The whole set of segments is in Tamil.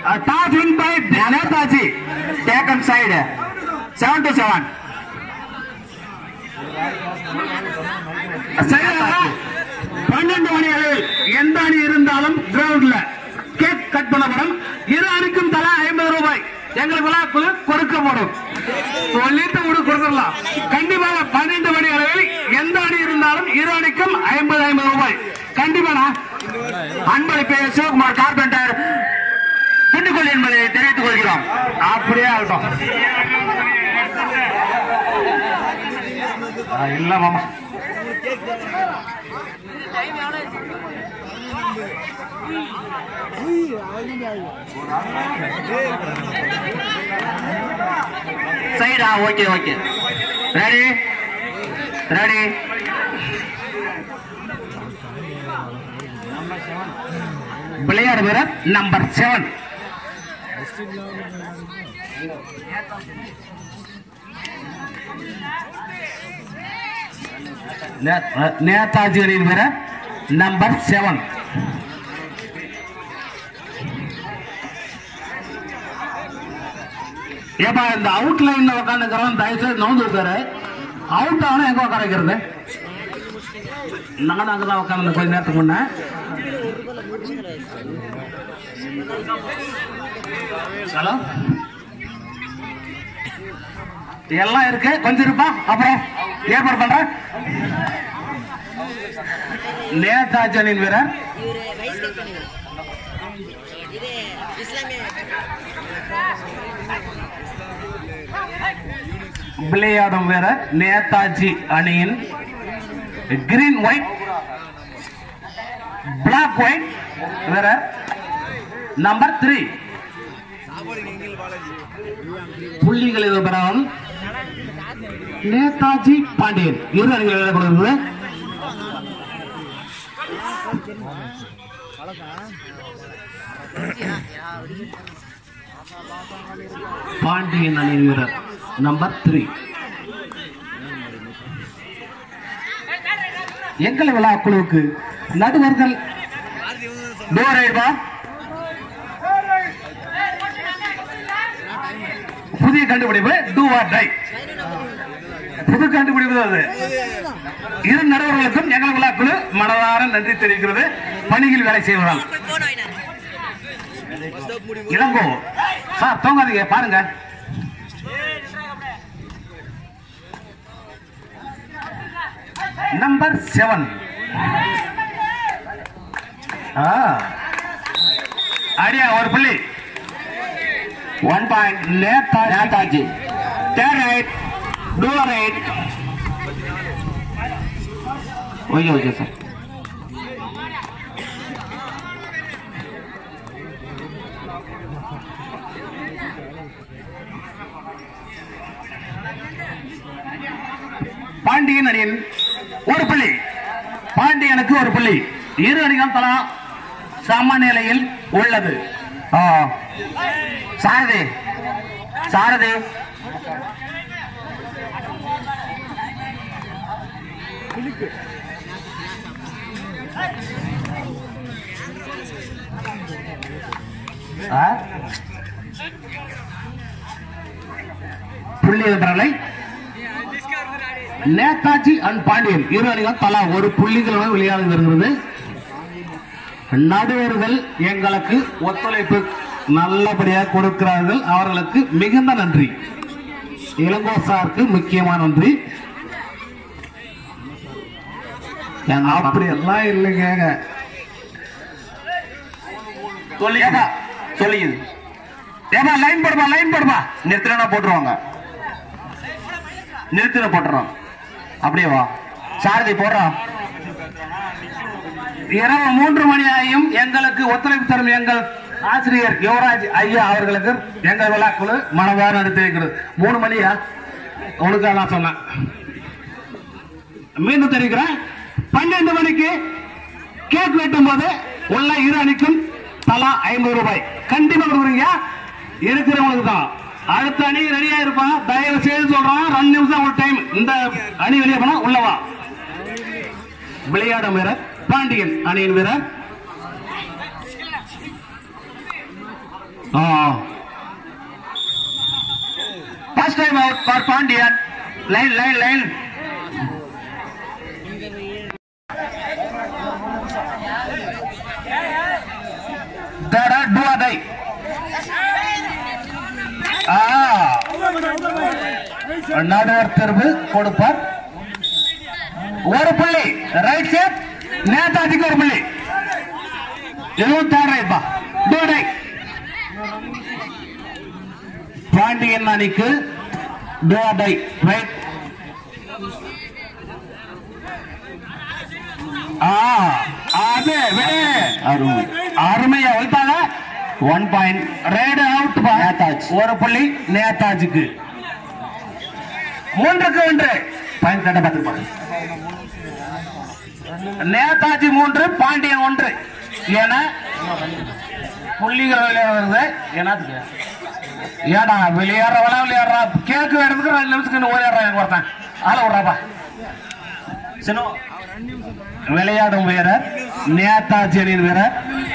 Toss win by Netaji taken side seven to seven பன்னெண்டு மணி அளவில் எந்த அணி இருந்தாலும் கிரவுண்ட்ல கேக் கட் பண்ணப்படும் இரு அணிக்கும் தலா ஐம்பது ரூபாய் எங்களுக்கு விழாக்குழு கொடுக்கப்படும் சொல்லிட்டு விடு கொடுத்துடலாம் கண்டிப்பாக பன்னெண்டு மணி அளவில் எந்த அணி இருந்தாலும் இரு அணிக்கும் ஐம்பது ஐம்பது ரூபாய் கண்டிப்பாண்ணா அன்பளிப்பை சிவகுமார் கார்பெண்டர் திண்டுக்கல் என்பதை தெரிவித்துக் கொள்கிறோம் அப்படியே ஆகட்டும் ஆ, இல்ல மாமா சைடா ஓகே ஓகே ரெடி ரெடி விளையாடு வீரர் நம்பர் செவன் நேதாஜி அணியின் வீரர் நம்பர் செவன் ஏப்பா இந்த அவுட் லைன்ல உட்காந்துக்கிறோம் தயவுசெய்து நவுந்து இருக்காரு அவுட் ஆனா எங்க உட்கார வைக்கிறது நானும் அங்கதான் உட்காந்து கொஞ்ச நேரத்துக்கு முன்ன ஹலோ எல்லாம் இருக்கு கொஞ்சம் இருப்பா அப்புறம் ஏற்பாடு பண்றேன் நேதாஜி அணியின் வீரர் இவரு வைஸ் கேப்டன் இவரு. இது இஸ்லாமிய விளையாடும் வீரர் நேதாஜி அணியின் கிரீன் ஒயிட் பிளாக் ஒயிட் வீரர் நம்பர் த்ரீ புள்ளிகள் இது பெறவும் நேதாஜி பாண்டியன் இரு அணிகள் விளையாடப்படுகிறது பாண்டியன் அணியின் வீரர் நம்பர் த்ரீ எங்கள் விழா குழுவுக்கு நடுவர்கள் டோர் ஆயிடுவா புதிய கண்டுபிடிப்பு டூ ஆர் டை புது கண்டுபிடிப்பு தான் அது இரு நடுவர்களுக்கும் எங்கள் விழா குழு மனதார நன்றி தெரிவிக்கிறது பணியில் வேலை செய்வதால் போன வாங்கினாரு இளங்கோ சார் தூங்காதீங்க பாருங்க நம்பர் செவன் அடியா ஒரு புள்ளி one point Netaji third raid two raid okay okay sir Pandiyan அணியின் ஒரு புள்ளி பாண்டியனுக்கு ஒரு புள்ளி இரு அணிகள் தலா சம நிலையில் உள்ளது ஆ. சாரதி சாரதி ஆ? புள்ளி விவரங்களை நேதாஜி அண்ட் பாண்டியன் இரு அணிகள் தலா ஒரு புள்ளிகளுடன் விளையாடி வருகிறது நடுவர்கள் எங்களுக்கு ஒத்துழைப்பு நல்லபடியாக கொடுக்கிறார்கள் அவர்களுக்கு மிகுந்த நன்றி இளங்கோ சாருக்கு முக்கியமான நன்றி அப்படி எல்லாம் இல்லைங்க சொல்லிக்கா சொல்லிக்குது ஏமா லைன் போடுமா லைன் போடுமா நிறுத்தினா போட்டுருவாங்க நிறுத்தின போட்டுறோம் அப்படியே வா சாரதி போடுறோம் இரவு மூன்று மணி ஆகியும் எங்களுக்கு ஒத்துழைப்பு தரும் எங்கள் ஆசிரியர் யுவராஜ் ஐயா அவர்களுக்கு எங்கள் விழாக்குழு மனதார நடத்தி வைக்கிறது மூணு மணியா உனக்கு நான் சொன்னேன் மீண்டும் தெரிவிக்கிறேன் பன்னெண்டு மணிக்கு கேக் வெட்டும் போது உள்ள இரு அணிக்கும் தலா ஐம்பது ரூபாய் கண்டிப்பா கொடுக்குறீங்க இருக்கிறவங்களுக்கு தான் அடுத்த அணி ரெடியா இருப்பான் தயவு செய்து சொல்றான் ரெண்டு நிமிஷம் ஒரு டைம் இந்த அணி வெளியே போனா உள்ளவா விளையாடும் வீரர் பாண்டியன் அணியின் வீரர் first time out for Pandiyan line line line தேடா டூ ஆர் டை ஆ நடுவர் தேர்வு கொடுப்பார் ஒரு புள்ளி ரைட் சேப் நேதாஜிக்கு ஒரு புள்ளி இதுவும் தேர்ட் ரைட்பா டூ டை பாண்டியன் அணிக்கு டூ டை ரைட் ஆ அது விடு அருமை அருமையா வைத்தாங்க one point raid out Netaj ஒரு புள்ளி நேதாஜுக்கு மூன்றுக்கு ஒன்று பாயிண்ட் கட்ட பார்த்துப்பாங்க நேதாஜி மூன்று பாண்டியன் ஒன்று ஏன்னா புள்ளிகள் விளையாடுறது என்னத்துக்கு ஏடா விளையாடுறவளா விளையாடுறா கேக்கு வேறதுக்கு ரெண்டு நிமிஷத்துக்கு ஓடிடுறான் எனக்கு ஒருத்தன் ஆள விடுறாப்பா சினோ விளையாடும் வீரர் நேதாஜி அணியின் வீரர்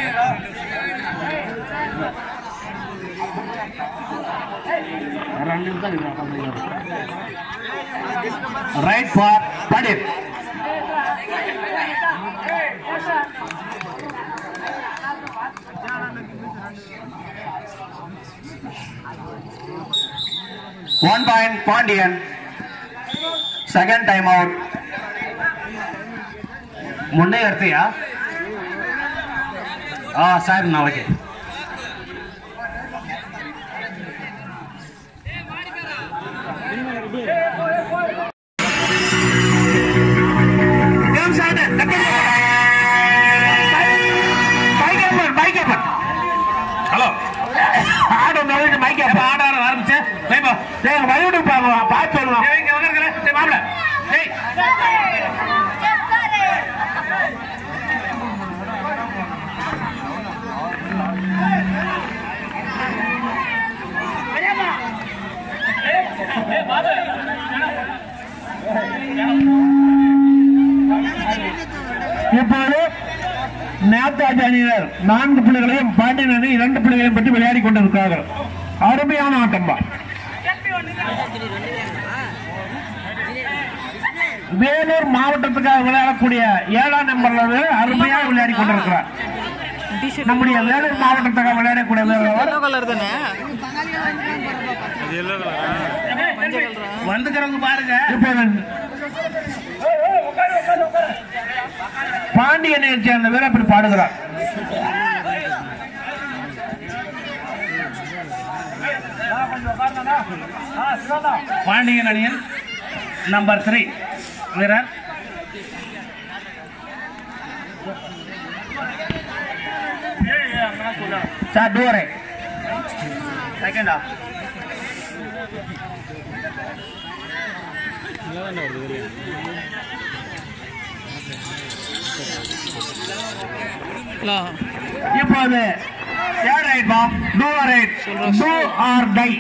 raid for Pandit one point Pandiyan second time out முன்னே எடுத்தியா ஆ சார் நான் ஓகே ஹலோ ஆடு நோயிட்டு மைக்க ஆட ஆட ஆரம்பிச்சு பைப்பா டேய் வழிவிட்டு பாங்க பார்த்து சொல்லணும் டேய் இங்க வந்திருக்கல டேய் மாப்ள டேய் இப்போது நேதாஜி அணியினர் நான்கு புள்ளிகளையும் பாண்டியன் அணி இரண்டு புள்ளிகளையும் பெற்று விளையாடி கொண்டிருக்கிறார்கள் அருமையான ஆட்டம்பா வேலூர் மாவட்டத்துக்காக விளையாடக்கூடிய ஏழாம் நம்பர்ல இருந்து அருமையாக விளையாடி கொண்டிருக்கிறார் நம்முடைய வேலூர் மாவட்டத்துக்காக விளையாடக்கூடிய வீரர் எல்லோ கலர் தானே வந்துக்கிறவங்க பாருங்க இப்போது பாண்டியனை சேர்ந்த வீரர் இப்படி பாடுகிறார் பாண்டியன் அணியின் நம்பர் த்ரீ வீரர் சார் டூரே செகண்டா இப்போது தேர்ட் ரைட் பா two raid do or die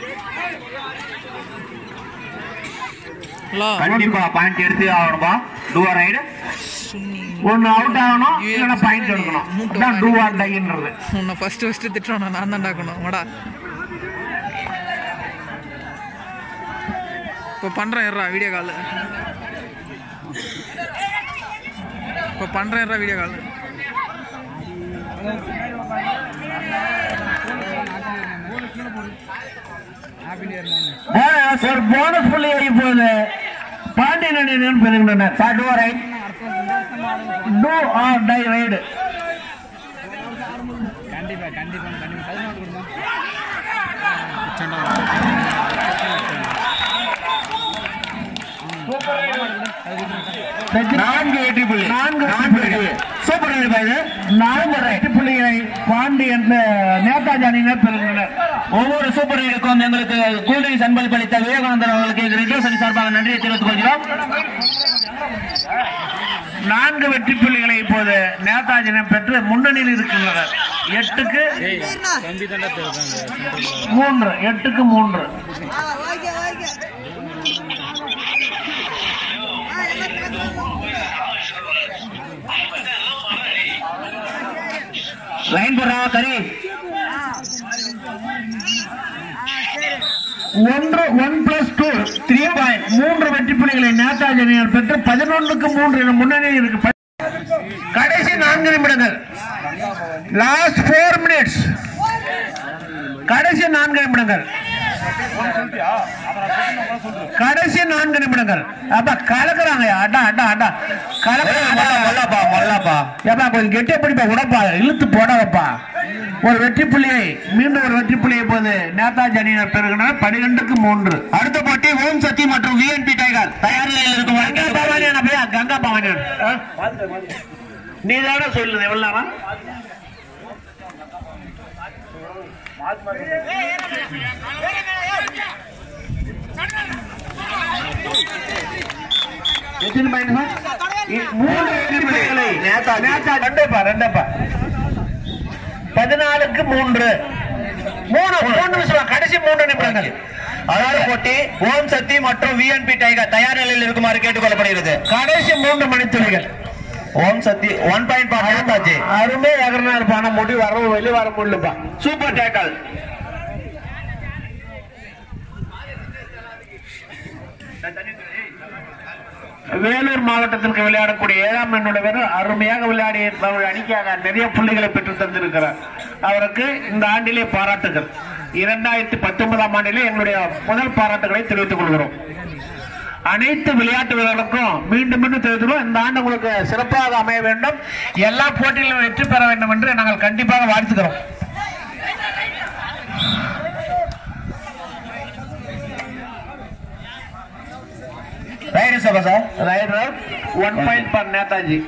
கண்டிப்பா பாயிண்ட் எடுத்து ஆகணும்பா டூவர் ரைடு ஒன்னு அவுட் ஆகணும் இல்லைன்னா பாயிண்ட் எடுக்கணும் அதான் டூ ஆர் டைன்றது உன்னை ஃபர்ஸ்ட் ஃபர்ஸ்ட் திட்டுறோம் நான் தான் டாக்கணும் வாடா இப்போ பண்றேன் இருடா வீடியோ கால் இப்போ பண்றேன் இருடா வீடியோ கால் போனஸ் ஒரு போனஸ் புள்ளி இப்போது பாண்டியன் அணியினர் பெறுகின்றனர் sir two raid do or die raid நான்கு வெற்றி புள்ளி நான்கு நான்கு சூப்பர் இது நான்கு வெற்றி புள்ளிகளை பாண்டியன் நேதாஜி அணியினர் பெறுகின்றனர் ஒவ்வொரு சூப்பர் ரைடுக்கும் எங்களுக்கு கூல்ட்ரிங்க்ஸ் அன்பளிப்பு அளித்த விவேகானந்தர் அவர்களுக்கு எங்கள் ரெட்ரோஸ் அணி சார்பாக நன்றியை தெரிவித்துக் கொள்கிறோம் நான்கு வெற்றி புள்ளிகளை இப்போது நேதாஜியினர் பெற்று முன்னணியில் இருக்கின்றனர் எட்டுக்கு மூன்று எட்டுக்கு மூன்று ஓகே ஓகே லைன் போடுறா கரி ஒன்று one plus two three point மூன்று வெற்றி புள்ளிகளை நேதாஜி அணியினர் பெற்று பதினொன்றுக்கு மூன்று என முன்னணி இருக்கு கடைசி நான்கு நிமிடங்கள் லாஸ்ட் ஃபோர் மினிட்ஸ் கடைசி நான்கு நிமிடங்கள் கடைசி நான்கு நிமிடங்கள் அப்பா கலக்குறாங்க அடா அடா அடா கலக்குறாங்க மொல்லாப்பா மொல்லாப்பா ஏப்பா கொஞ்சம் கெட்டியா பிடிப்பா உடப்பா இழுத்து போடாதப்பா ஒரு வெற்றி புள்ளியை மீண்டும் ஒரு வெற்றி புள்ளியை போது நேதாஜி அணியினர் பெறுகின்றனர் பனிரெண்டுக்கு மூன்று அடுத்த போட்டி ஓம் சக்தி மற்றும் விஎன்பி டைகர் தயார் நிலையில் இருக்கும் கங்கா பவானியான பையா கங்கா பவானியன் நீ தானே சொல்லுது எவ்வளவு நேரம் எத்தனை பாயிண்ட் மூணு வெற்றி புள்ளிகளை நேதாஜி ரெண்டப்பா ரெண்டப்பா பதினாலுக்கு மூன்று மூணு மூணு நிமிஷம் கடைசி மூன்று நிமிடங்கள் அதாவது போட்டி ஓம் சக்தி மற்றும் விஎன்பி டைகர் தயார் நிலையில் இருக்குமாறு கேட்டுக்கொள்ளப்படுகிறது கடைசி மூன்று மணித்துளிகள் ஓம் சக்தி ஒன் பாயிண்ட் நேதாஜி அருமே எகரனா இருப்பான முடி வர வெளியே வர முடியலப்பா சூப்பர் டேக்கல் வேலூர் மாவட்டத்திற்கு விளையாடக்கூடிய ஏழாம் எண்ணுடைய வீரர் அருமையாக விளையாடி தன்னுடைய அணிக்காக நிறைய புள்ளிகளை பெற்று தந்திருக்கிறார் அவருக்கு இந்த ஆண்டிலே பாராட்டுகள் இரண்டாயிரத்தி பத்தொன்பதாம் ஆண்டிலே எங்களுடைய முதல் பாராட்டுகளை தெரிவித்துக் கொள்கிறோம் அனைத்து விளையாட்டு வீரர்களுக்கும் மீண்டும் மீண்டும் தெரிவித்துக்கிறோம் இந்த ஆண்டு உங்களுக்கு சிறப்பாக அமைய வேண்டும் எல்லா போட்டிகளிலும் வெற்றி பெற வேண்டும் என்று நாங்கள் கண்டிப்பாக வாழ்த்துக்கிறோம் ரைடு சபா sir raider one point for Netaji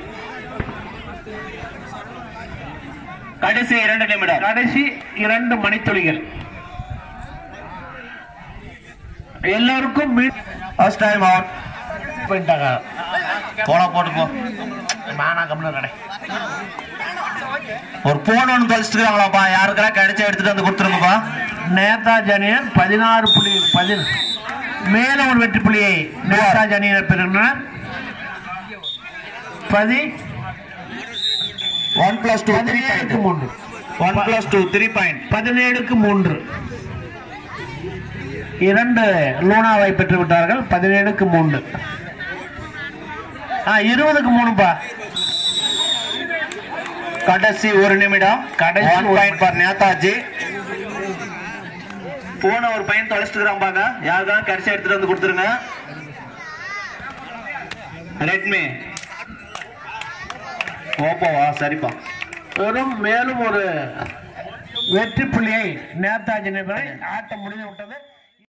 கடைசி இரண்டு நிமிடம் கடைசி இரண்டு மணித்துளிகள் எல்லோருக்கும் மீ- ஃபர்ஸ்ட் டைம் அவுட் போயிட்டாங்க போனா போட்டு போ மானா கம்னு கடை ஒரு போன் ஒன்று தொலைச்சிட்டுருக்காங்களாப்பா யாருக்கெல்லாம் கிடைச்சா எடுத்துட்டு வந்து கொடுத்துருங்கப்பா நேதாஜி அணியர் பதினாறு புள்ளி பதின மேல ஒரு வெற்றி புள்ளியை நேதாஜி அணியினர் பெறுகின்றனர் பதி ஒன் பிளஸ் டூ த்ரீ பதினேழுக்கு மூன்று one plus two three point பதினேழுக்கு மூன்று இரண்டு லூனாவை பெற்று விட்டார்கள் பதினேழுக்கு மூன்று ஆ இருபதுக்கு மூணுப்பா கடைசி ஒரு நிமிடம் கடைசி ஒன் ஒரு பாயிண்ட் பார் நேதாஜி போன ஒரு பையன் தொலைச்சிட்டுக்கிறான் பாக்க யாருக்காவது கடைசி எடுத்துட்டு வந்து கொடுத்துருங்க ரெட்மி ஓப்போவா சரிப்பா வெறும் மேலும் ஒரு வெற்றி புள்ளியை நேதாஜி நிபுணர் ஆட்டம் முடிந்து விட்டது